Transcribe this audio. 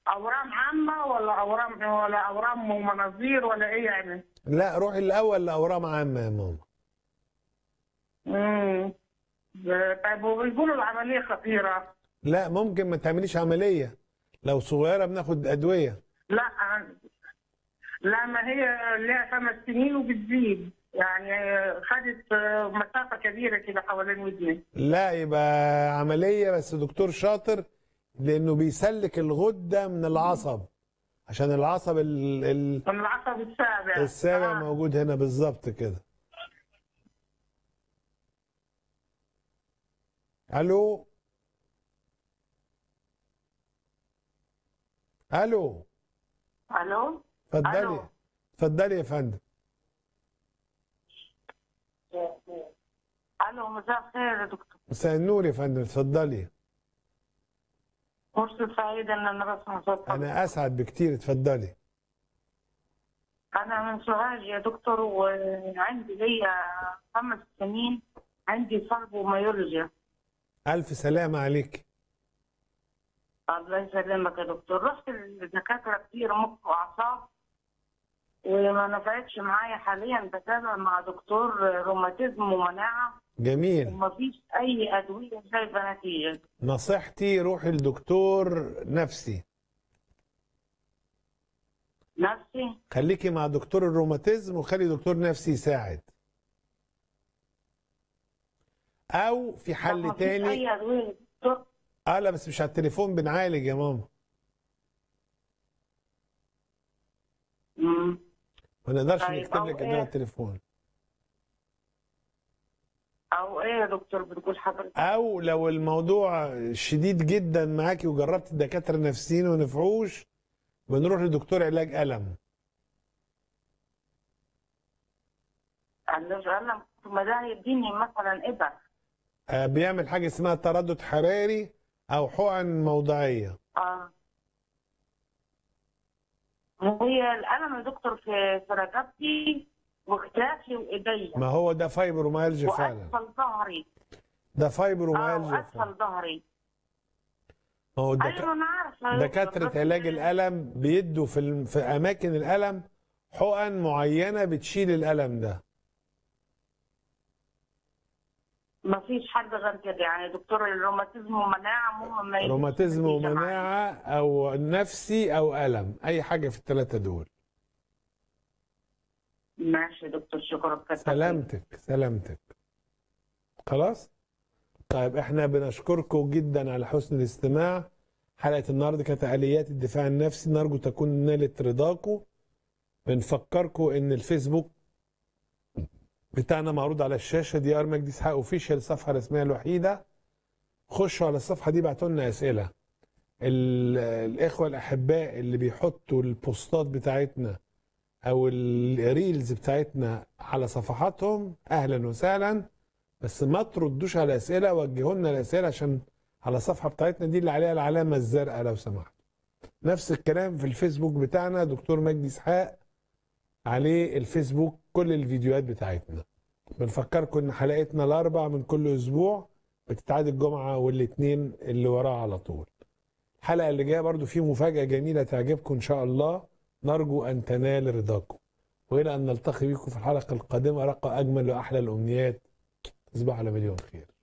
اورام عامه ولا اورام ولا اورام ومناظير ولا ايه يعني؟ لا روحي الاول لاورام عامه يا ماما امم طيب وبيقولوا العمليه خطيره لا ممكن ما تعمليش عمليه لو صغيره بناخد ادويه لا لا ما هي لها خمس سنين وبتزيد يعني خدت مسافه كبيره كده حوالين ودني لا يبقى عمليه بس دكتور شاطر لانه بيسلك الغده من العصب عشان العصب ال... ال... من العصب السابع السابع آه. موجود هنا بالظبط كده الو الو الو اتفضلي ألو. اتفضلي يا فندم الو مساء الخير يا دكتور مساء النور يا فندم اتفضلي فرصه سعيده ان انا بسمع صوت حضرتك. انا اسعد بكتير اتفضلي انا من سوهاج يا دكتور وعندي ليا خمس سنين عندي فاربوميولوجيا الف سلامه عليك الله يسلمك يا دكتور رحت لدكاتره كتير مخ واعصاب وما نفعتش معايا حاليا بتابع مع دكتور روماتيزم ومناعه جميل ومفيش اي ادويه جايبه نتيجه نصيحتي روحي لدكتور نفسي نفسي خليكي مع دكتور الروماتيزم وخلي دكتور نفسي يساعد او في طب حل مفيش تاني اي ادويه يا دكتور اه لا بس مش على التليفون بنعالج يا ماما مم. ما نقدرش طيب، نكتب أو لك ادويه إيه؟ على التليفون او ايه يا دكتور بتقول حضرتك او لو الموضوع شديد جدا معاكي وجربت الدكاتره النفسيين وما نفعوش بنروح لدكتور علاج الم قال له ما ده هيديني مثلا ابر آه بيعمل حاجه اسمها تردد حراري او حقن موضعيه اه هي الألم يا دكتور في في رقبتي وكتافي وإيديا ما هو ده فايبروميالجيا فعلا وأسفل ظهري ده اه فايبروميالجيا فعلا وأسفل ظهري ما هو الدك... أيوة أنا عارفة يا دكتور، دكاترة بس- علاج الألم بيدوا في الم... في أماكن الألم حقن معينة بتشيل الألم ده ما فيش حد غير كده يعني دكتور الروماتيزم ومناعة مو ما يجيش روماتيزم نتيجة معايا. ومناعة أو نفسي أو ألم أي حاجة في الثلاثة دول ماشي يا دكتور شكرا كتر خير. سلامتك سلامتك خلاص طيب احنا بنشكركم جدا على حسن الاستماع حلقة النهاردة كانت آليات الدفاع النفسي نرجو تكون نالت رضاكم بنفكركم ان الفيسبوك بتاعنا معروض على الشاشة دي ار مجدي اسحاق اوفيشال الصفحة الرسمية الوحيدة خشوا على الصفحة دي بعتوا لنا أسئلة ال- الإخوة الأحباء اللي بيحطوا البوستات بتاعتنا او الريلز بتاعتنا على صفحاتهم اهلا وسهلا بس ما تردوش على اسئله وجهوا لنا الاسئله عشان على الصفحه بتاعتنا دي اللي عليها العلامه الزرقاء لو سمحت نفس الكلام في الفيسبوك بتاعنا دكتور مجدي اسحاق عليه الفيسبوك كل الفيديوهات بتاعتنا بنفكركم ان حلقتنا الاربع من كل اسبوع بتتعاد الجمعه والاثنين اللي وراها على طول الحلقه اللي جايه برضو في مفاجاه جميله تعجبكم ان شاء الله نرجو أن تنال رضاكم وإلى أن نلتقي بكم في الحلقة القادمة رقى أجمل وأحلى الأمنيات تصبحوا على مليون خير